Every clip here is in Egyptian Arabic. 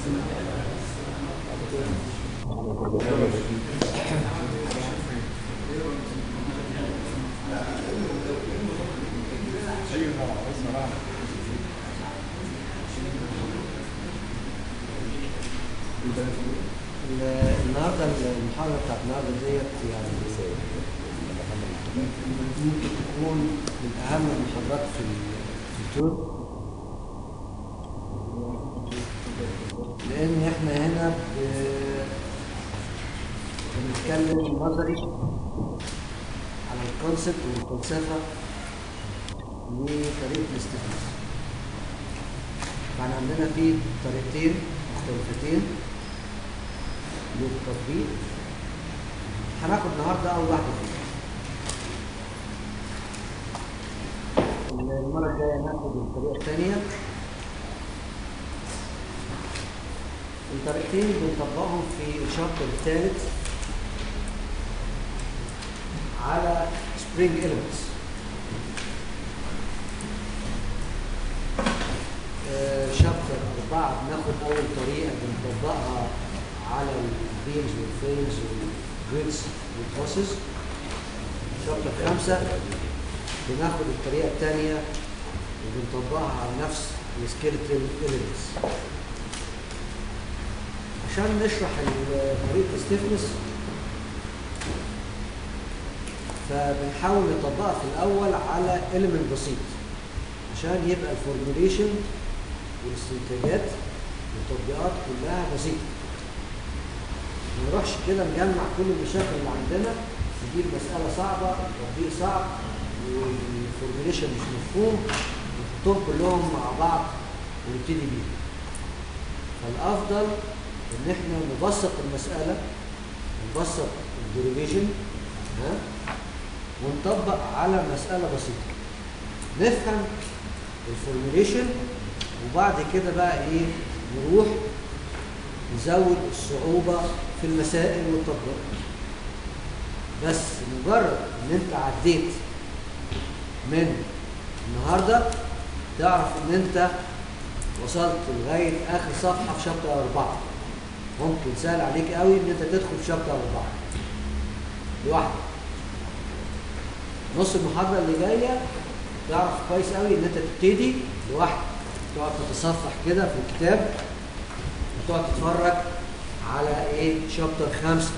ال- النهارده المحاضره بتاعت النهارده ديت يعني ممكن تكون من اهم المحاضرات في ال- في التور لان احنا هنا ب- بنتكلم نظري على الكونسبت والفلسفه وطريقه الاستفاده فاحنا عندنا في طريقتين مختلفتين للتطبيق هناخد النهارده اول واحده فيهم المره الجايه ناخد الطريقه الثانيه الطريقتين بنطبقهم في الشابتر الثالث على سبرينج elements شابتر أربعة بناخد أول طريقة بنطبقها على البيمز والفريمز والجريدز والبروسيس شابتر خمسة بناخد الطريقة الثانية وبنطبقها على نفس السكيلتال elements عشان نشرح ال- طريقة الستيفنس فبنحاول نطبقها في الأول على element بسيط عشان يبقى الفورموليشن والاستنتاجات والتطبيقات كلها بسيطة ما نروحش كده نجمع كل المشاكل اللي عندنا نجيب مسألة صعبة وتطبيق صعب والفورموليشن مش مفهوم ونحطهم كلهم مع بعض ونبتدي بيهم فالأفضل إن إحنا نبسط المسألة نبسط الديريفيشن ها ونطبق على مسألة بسيطة نفهم الفورموليشن وبعد كده بقى ايه نروح نزود الصعوبة في المسائل والتطبيق بس مجرد ان انت عديت من النهارده تعرف ان انت وصلت لغاية اخر صفحة في شابتر اربعة ممكن سهل عليك قوي ان انت تدخل في شابتر اربعة لوحدك نص المحاضرة اللي جاية تعرف كويس قوي ان انت تبتدي لوحدك تقعد تتصفح كده في الكتاب وتقعد تتفرج على ايه شابتر خمسة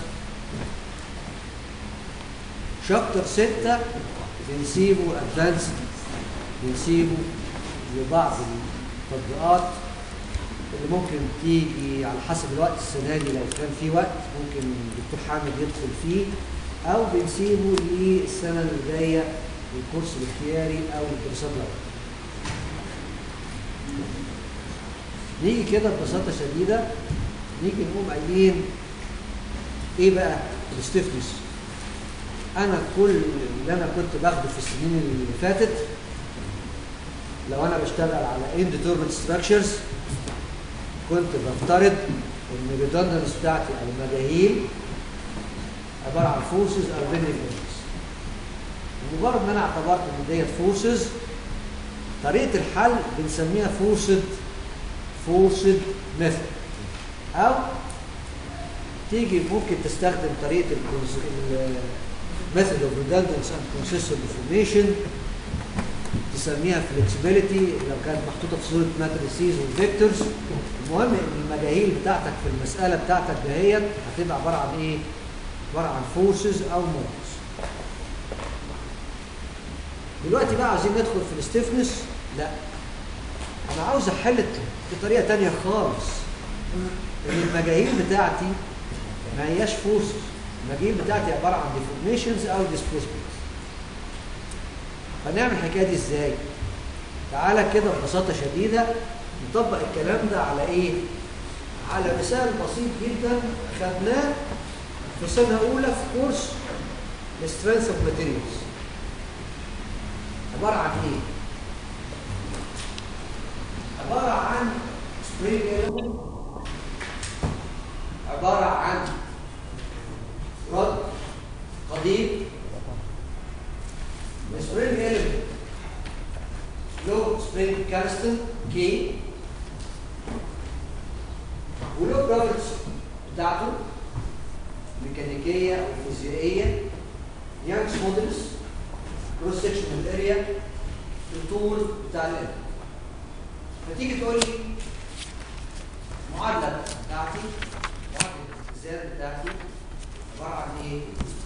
شابتر ستة بنسيبه ادفانسد بنسيبه لبعض التطبيقات اللي ممكن تيجي على حسب الوقت السنة دي لو كان في وقت ممكن الدكتور حامد يدخل فيه أو بنسيبه للسنة اللي جاية الكورس الاختياري أو الدراسات العليا. نيجي كده ببساطة شديدة نيجي نقوم قايلين إيه بقى الستيفنس أنا كل اللي أنا كنت باخده في السنين اللي فاتت لو أنا بشتغل على indeterminate structures كنت بفترض ان الريدندنس بتاعتي او المجاهيل عباره عن فورسز او بيندنج فورسز بمجرد ما انا اعتبرت ان ديت فورسز طريقه الحل بنسميها فورسد فورسد ميثود او تيجي ممكن تستخدم طريقه الميثود اوف ريدندنس اند كونسيستنت انفورميشن تسميها فلكسبيليتي لو كانت محطوطه في صوره ماتريسيز وفيكتورز المهم ان المجاهيل بتاعتك في المساله بتاعتك دهيت هتبقى عباره عن ايه؟ عباره عن فورسز او موتس. دلوقتي بقى عايزين ندخل في الستيفنس لا انا عاوز احل بطريقه ثانيه خالص ان المجاهيل بتاعتي ما هياش فورسز المجاهيل بتاعتي عباره عن ديفورميشنز او ديسبيسمنتس هنعمل الحكايه دي ازاي؟ تعالى كده ببساطه شديده نطبق الكلام ده على ايه؟ على مثال بسيط جدا خدناه في سنه اولى في كورس سترينث اوف ماتيريالز عباره عن ايه؟ عباره عن سبرينج element عباره عن رد قضيب spring element low spring constant K ولو بروبرتس بتاعته ميكانيكيه او فيزيائيه يانكس مودلز كروس سكشن اريا الطول بتاع الاريا فتيجي تقول لي المعادله بتاعتي معادله الزياده بتاعتي عباره عن ايه؟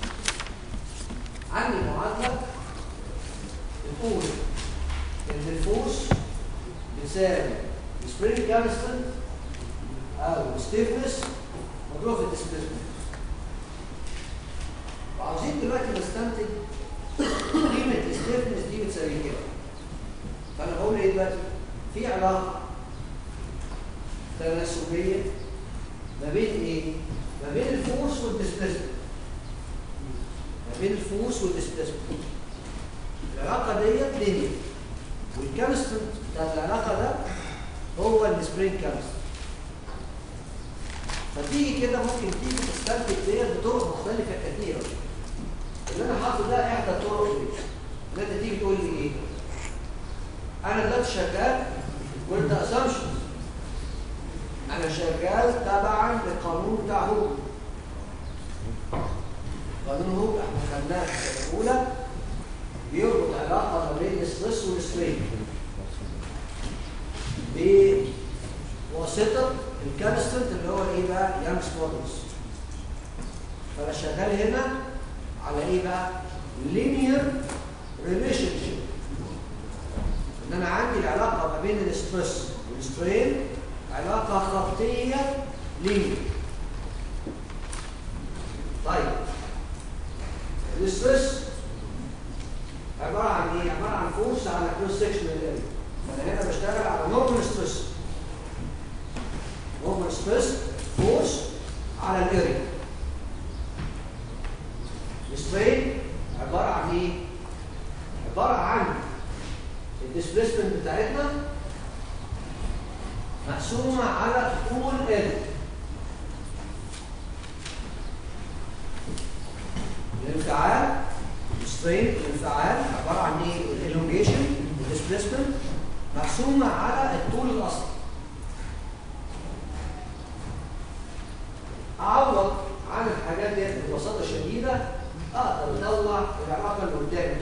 عندي معادله بتقول ان الفورس بيساوي سبرينج كانستنت او ستيفنس مضروب في الديسبيسمنت وعاوزين دلوقتي نستنتج قيمه الستيفنس دي بتساوي كده فانا بقول ايه دلوقتي في علاقه تناسبيه ما بين ايه ما بين الفورس والديسبيسمنت ما بين الفورس والديسبيسمنت العلاقه ديت لينير والكانستنت بتاع العلاقه ده هو السبرينج كانستنت فتيجي كده ممكن تيجي تستنتج ديت بطرق مختلفه كثيره اللي انا حاطه ده احدى الطرق دي ان انت تيجي تقول لي ايه انا دلوقتي شغال وانت اسامبشنز انا شغال تبعا للقانون بتاع هوب قانون هوب احنا خدناه في السنه الاولى بيربط علاقه ما بين الستريس والسترين بواسطه الكانستنت اللي هو ايه بقى يانكس مودلز فانا شغال هنا على ايه بقى لينير ريليشن شيب ان انا عندي العلاقه ما بين الستريس والسترين علاقه خطيه لينير طيب الستريس عباره عن ايه عباره عن فورس على كروس سكشن اريا فانا هنا بشتغل على نورمال ستريس نورمال ستريس فورس على الاريا السترين عباره عن ايه عباره عن الديسبيسمنت بتاعتنا مقسومه على طول ال الانفعال السترين الانفعال عباره عن ايه الالونجيشن الديسبيسمنت مقسومه على الطول الاصلي اعوض عن الحاجات دي ببساطه شديده اقدر اطلع العلاقه اللي قدامي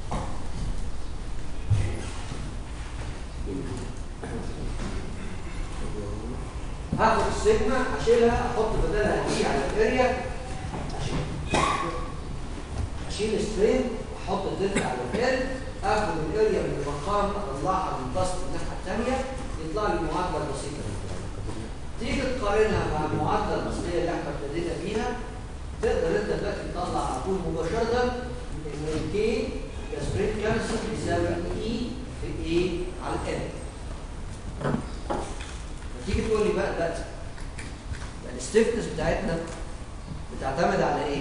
هاخد السيجما اشيلها احط بدلها دي على الاريا اشيل اشيل سترين احط الدلتا على الاريا اخد الاريا من المقام اطلعها من البسط الناحيه الثانيه يطلع لي معادله بسيطه تيجي تقارنها مع المعادله الاصليه اللي احنا ابتدينا بيها تقدر انت دلوقتي تطلع على طول مباشره ان الكي كسبريت كانسر بيساوي اي في اي على الان تيجي تقول لي بقى دلوقتي يعني الستيفنس بتاعتنا بتعتمد على ايه؟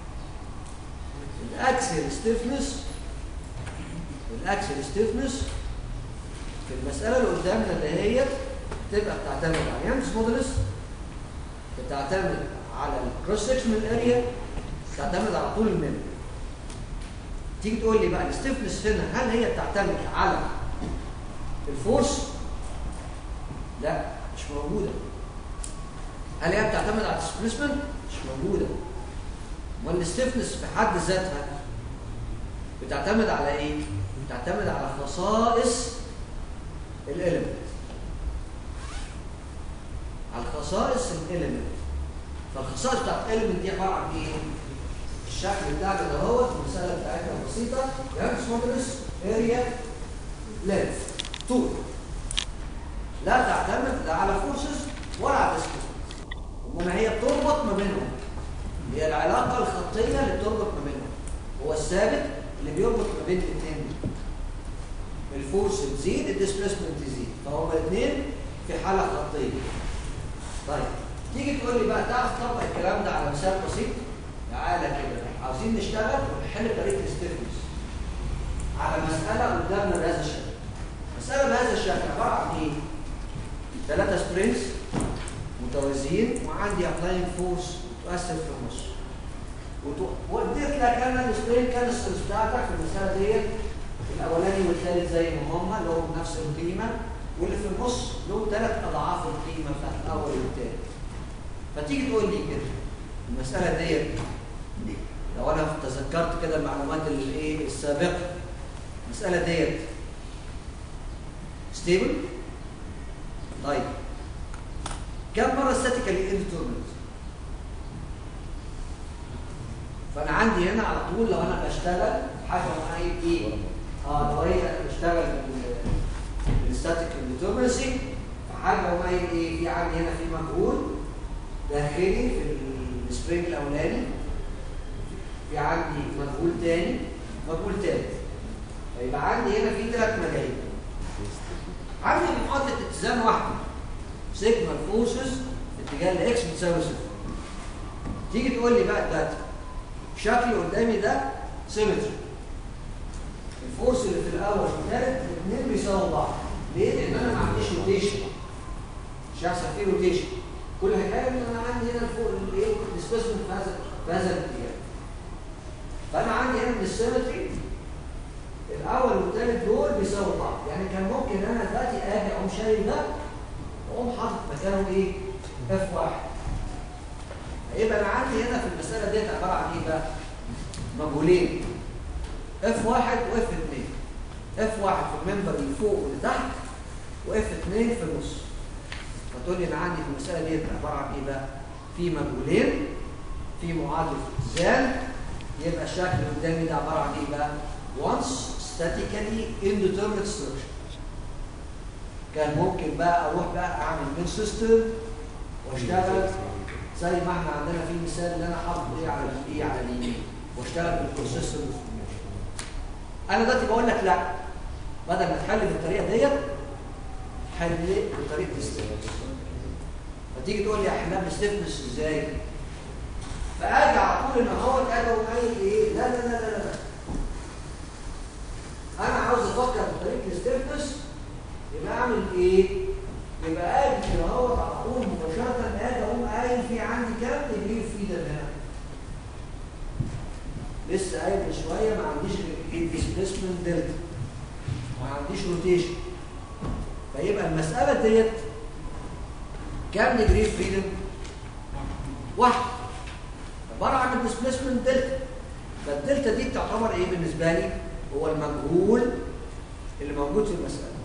الاكسل ستيفنس الاكسل ستيفنس في المساله اللي قدامنا اللي هي تبقى بتعتمد على يانجز مودلس بتعتمد على الكروس سكشنال اريا بتعتمد على طول الميموري تيجي تقول لي بقى الستيفنس هنا هل هي بتعتمد على الفورس؟ لا مش موجوده هل هي بتعتمد على الديسبيسمنت؟ مش موجوده امال الستيفنس في حد ذاتها بتعتمد على ايه؟ بتعتمد على خصائص الاليمنت على خصائص الاليمنت فالخصائص بتاعت الاليمنت دي عباره عن ايه؟ الشكل بتاعنا ده هو المساله بتاعتنا بسيطه يانكس مودولس اريا لينث طول لا تعتمد لا على فورسز ولا على ديسبيسمنت وما هي بتربط ما بينهم هي العلاقه الخطيه اللي بتربط ما بينهم هو الثابت اللي بيربط ما بين الاثنين الفورس تزيد الديسبيسمنت تزيد فهما الاثنين في حاله خطيه طيب تيجي تقول لي بقى تعرف تطبق الكلام ده على مثال بسيط تعالى كده عاوزين نشتغل ونحل طريقه الاستفنس على مساله قدامنا بهذا الشكل مساله بهذا الشكل عباره عن ايه؟ ثلاثه سبرينجز متوازيين وعندي ابلاين فورس تؤثر في النص واديت لك انا السبرينج كانستنس بتاعتك في المساله ديت الاولاني والثالث زي ما هم اللي هم نفس القيمه واللي في النص له ثلاث اضعاف القيمه بتاعت الاول والثاني فتيجي تقول لي كده المساله ديت لو انا تذكرت كده المعلومات الايه السابقه المساله ديت ستيبل طيب كم مره ستاتيكالي انديترمنت فانا عندي هنا على طول لو انا بشتغل حاجه معايا ايه اه لو هي بشتغل بالستاتيك انديترمنسي فحاجه معايا ايه في عندي هنا في مجهول داخلي في السبرينج الاولاني في عندي مجهول تاني مجهول تالت فيبقى عندي هنا في ثلاث مجاهيل عندي معادله اتزان واحده سيجما الفورسز اتجاه الاكس بتساوي صفر تيجي تقول لي بقى دلوقتي شكلي قدامي ده سيمتري الفورس اللي في الاول والثالث الاثنين بيساووا بعض ليه؟ لان انا ما عنديش روتيشن مش هيحصل فيه روتيشن كل حكايه ان انا عندي هنا الفوق الايه الديسبيسمنت في هذا في هذا الاتجاه فانا عندي هنا من السيمتري الاول والثالث دول بيساووا بعض يعني كان ممكن انا دلوقتي اجي اقوم شايل ده واقوم حاطط مكانه ايه؟ اف واحد هيبقى انا عندي هنا في المساله ديت عباره عن ايه بقى؟ مجهولين اف واحد واف اثنين اف واحد في المنبر اللي فوق واللي تحت واف اثنين في النص فتقول لي انا عندي في المساله ديت عباره عن ايه بقى؟ في مجهولين في معادله اتزان يبقى الشكل اللي قدامي ده عباره عن ايه بقى؟ once statically indeterminate structure كان ممكن بقى اروح بقى اعمل من سيستم واشتغل زي ما احنا عندنا في مثال اللي انا حاطط ايه على الايه على اليمين واشتغل بالبروسيسور انا دلوقتي بقول لك لا بدل ما تحل بالطريقه ديت حل بطريقه الستيفنس فتيجي تقول لي احنا بنستفنس ازاي فاجي على طول ان هو اجي اقوم قايل ايه لا لا لا لا لا انا عاوز افكر بطريقه الستيفنس يبقى اعمل ايه يبقى اجي كده اهوت على طول مباشره اجي اقوم قايل في عندي كام ديجري في ده هنا لسه قايل من شويه ما عنديش ديسبيسمنت دلتا ما عنديش روتيشن فيبقى المساله ديت كام ديجري فريدم؟ واحد عباره عن الديسبيسمنت دلتا فالدلتا دي تعتبر ايه بالنسبه لي؟ هو المجهول اللي موجود في المساله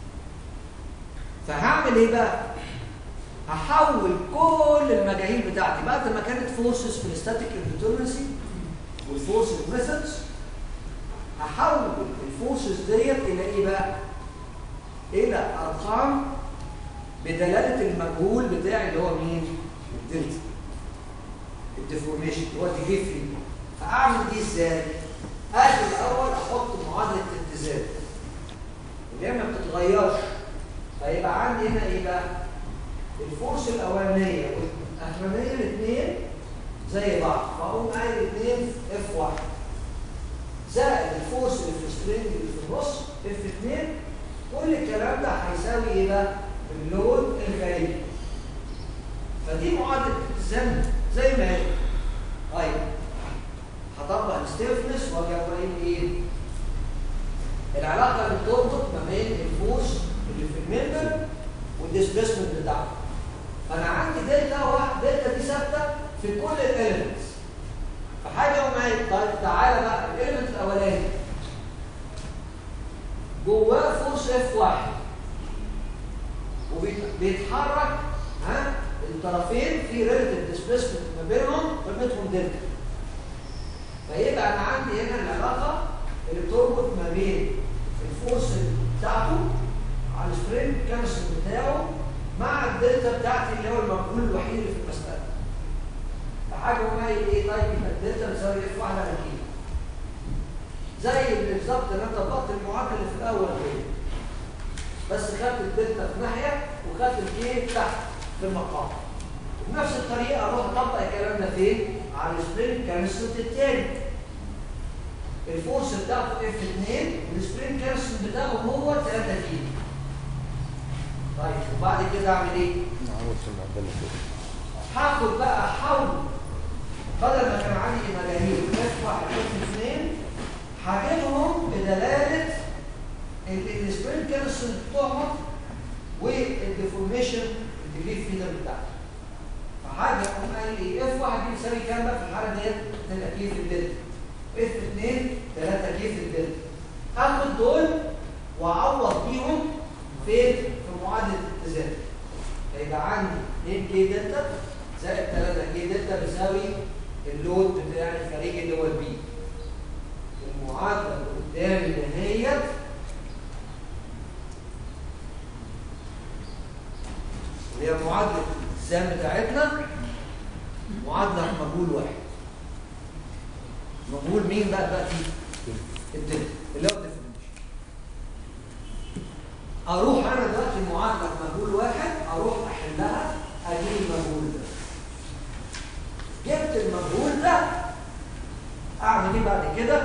فهعمل ايه بقى؟ هحول كل المجاهيل بتاعتي بعد ما كانت فورسز في الستاتيك انديترمنسي والفورسز ميثودز هحول الفورسز ديت الى ايه بقى؟ الى ارقام بدلاله المجهول بتاعي اللي هو مين؟ الدلتا الديفورميشن اللي هو ديجري فري فاعمل دي ازاي؟ اجي الاول احط معادله اتزان اللي هي ما بتتغيرش فيبقى عندي هنا ايه بقى؟ الفورس الاولانيه والاخرانيه الاثنين زي بعض فاقوم قايل الاثنين اف 1 زائد الفورس اللي في السترينج اللي في النص اف 2 كل الكلام ده هيساوي ايه بقى؟ اللود الخارجي فدي معادله اتزان زي ما هي طيب هطبق الستيفنس واجي اقول ايه؟ العلاقه اللي بتربط ما بين الفورس اللي في الممبر والديسبيسمنت بتاعته فانا عندي دلتا واحد دلتا دي ثابته في كل الاليمنتس فحاجه وما طيب تعالى بقى الاليمنت الاولاني جواه فورس اف واحد وبيتحرك ها الطرفين في ريليتيف ديسبيسمنت ما بينهم قيمتهم دلتا فيبقى انا عندي هنا العلاقه اللي بتربط ما بين الفورس بتاعته على السبرينج كانسل بتاعه مع الدلتا بتاعتي اللي هو المجهول الوحيد اللي في المساله. فحاجه هو قايل ايه طيب يبقى الدلتا بتساوي اف واحد على كي. زي بالظبط ان انا طبقت المعادله اللي في الاول كده. بس خدت الدلتا في ناحيه وخدت الكي تحت في المقام. بنفس الطريقه اروح اطبق الكلام ده فين؟ على السبرينج كانسل الثاني. الفورس بتاعته اف 2 والسبرينج كانسل بتاعه هو 3 كي. طيب وبعد كده اعمل ايه؟ نعوض في المعدل كده هاخد بقى احول بدل ما كان عندي مجاهيل اف واحد اف اثنين هجيبهم بدلاله السبرينج كانسل بتوعهم والديفورميشن الديجري فريدم بتاعته فحاجه اقوم قايل ايه اف 1 دي بتساوي كام بقى في الحاله ديت تبقى كيف الدلتا اف 2 3 كيف الدلتا هاخد دول واعوض بيهم فين في معادله الاتزان هيبقى عندي 2 كي دلتا زائد 3 كي دلتا بيساوي اللود بتاع الخارجي اللي هو البي المعادله اللي قدامي دهيت اللي هي معادله السام بتاعتنا معادله مجهول واحد مجهول مين بقى بقى فيه الدلتا اللي هو الديفرنشال اروح انا دلوقتي معادله مجهول واحد اروح احلها اجيب المجهول ده جبت المجهول ده اعمل ايه بعد كده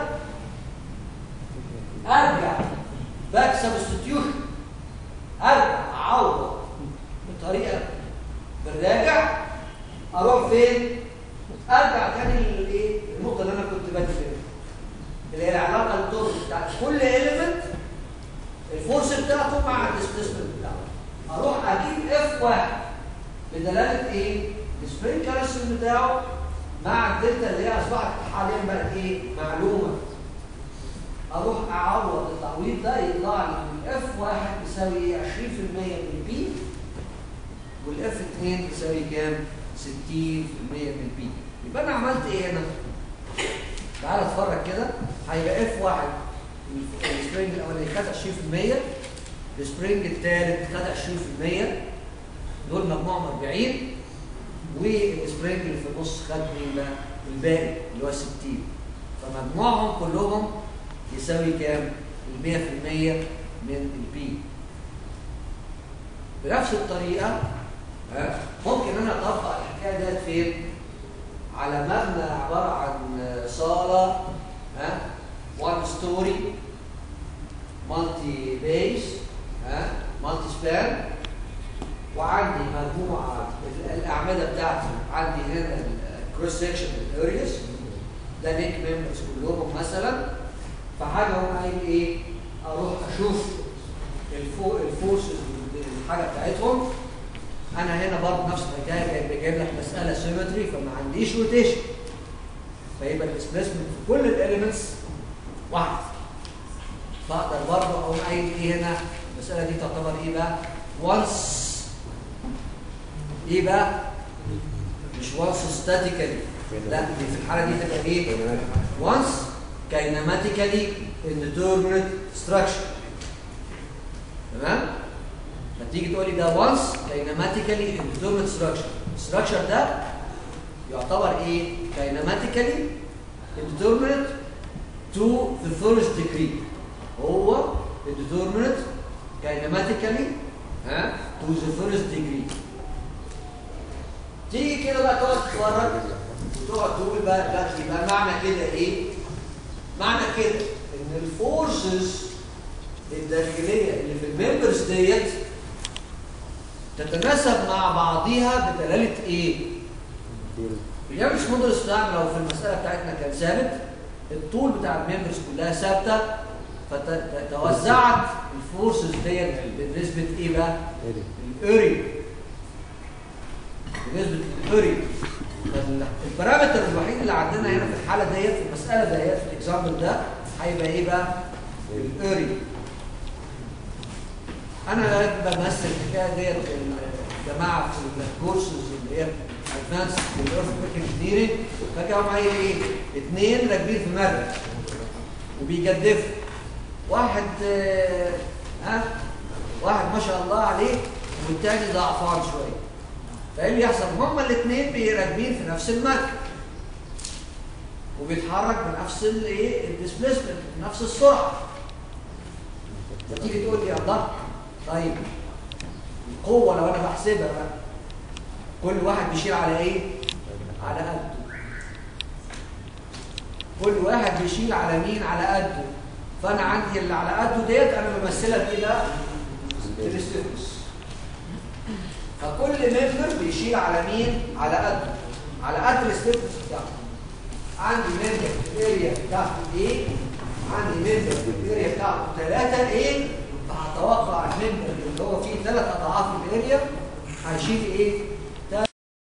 ارجع باك سبستيوشن ارجع اعوض بطريقه بالراجع اروح فين ارجع تاني للايه النقطه اللي انا كنت بادئ فيها اللي هي العلاقه الطرق بتاعت كل اليمنت الفورس بتاعته مع الديسبيسمنت بتاعه اروح اجيب اف واحد بدلاله ايه السبرينج كالسيوم بتاعه مع الدلتا اللي هي اصبحت حاليا بقت ايه معلومه اروح اعوض التعويض ده يطلع لي ان اف واحد بيساوي ايه 20% من البي والاف 2 بيساوي كام 60% من البي يبقى انا عملت ايه هنا تعال اتفرج كده هيبقى اف واحد السبرينج الاولاني خد 20% السبرينج الثالث خد 20% دول مجموعهم 40 والسبرينج اللي في النص خد مين بقى الباقي اللي هو 60 فمجموعهم كلهم يساوي كام ال 100% من البي بنفس الطريقه ها ممكن انا اطبق الحكايه ديت فين على مبنى عباره عن صاله ها وان ستوري مالتي بيس ها مالتي سبان وعندي مجموعه الاعمده بتاعتي عندي هنا الكروس سكشن الارياس ده نيك ممبرز كلهم مثلا فحاجه اقوم قايل ايه اروح اشوف الفو الفورسز الحاجه بتاعتهم انا هنا برضه نفس الحكايه جايب جايب لك مساله سيمتري فما عنديش روتيشن فيبقى الديسبيسمنت في كل الاليمنتس واحد بقدر برضه اقوم قايل ايه هنا المساله دي تعتبر ايه بقى؟ وانس ايه بقى؟ مش وانس ستاتيكالي لا دي في الحاله دي تبقى ايه؟ وانس كايناماتيكالي indeterminate structure تمام؟ ما تيجي تقول لي ده وانس كايناماتيكالي indeterminate structure الستراكشر ده يعتبر ايه؟ كايناماتيكالي indeterminate to the first degree هو indeterminate كايناماتيكالي ها to the first degree تيجي كده بقى تقعد تتفرج وتقعد تقول بقى لا يبقى معنى كده ايه؟ معنى كده ان الفورسز الداخليه اللي في الممبرز ديت تتناسب مع بعضيها بدلاله ايه؟ اليابس مودرس بتاعنا لو في المساله بتاعتنا كان ثابت الطول بتاع الممبرز كلها ثابته فتوزعت الفورسز ديت بنسبه ايه بقى؟ الاري بنسبه الاري البارامتر الوحيد اللي عندنا هنا في الحاله ديت في المساله ديت في الاكزامبل ده هيبقى ايه بقى؟ الاري انا بمثل الحكايه ديت الجماعه في الكورسز اللي هي ادفانس في الايرث انجينيرنج فجاه معايا ايه؟ اثنين راكبين في مركب وبيجدفوا واحد آه ها واحد ما شاء الله عليه والتاني ضعفان شويه فايه اللي يحصل؟ هما الاثنين راكبين في نفس المركب وبيتحرك بنفس الايه؟ الديسبيسمنت بنفس السرعه فتيجي تقول لي الله طيب القوه لو انا بحسبها بقى كل واحد بيشيل على ايه؟ على قده كل واحد بيشيل على مين؟ على قده فانا عندي اللي على قده ديت انا بمثلها بايه بقى؟ تلستيفوس فكل ممبر بيشيل على مين؟ على قده على قد الستيفنس بتاعه عندي ممبر في الاريا بتاعته ايه؟ عندي ممبر في الاريا بتاعته 3 ايه؟ فهتوقع الممبر اللي هو فيه ثلاث اضعاف الاريا هيشيل ايه؟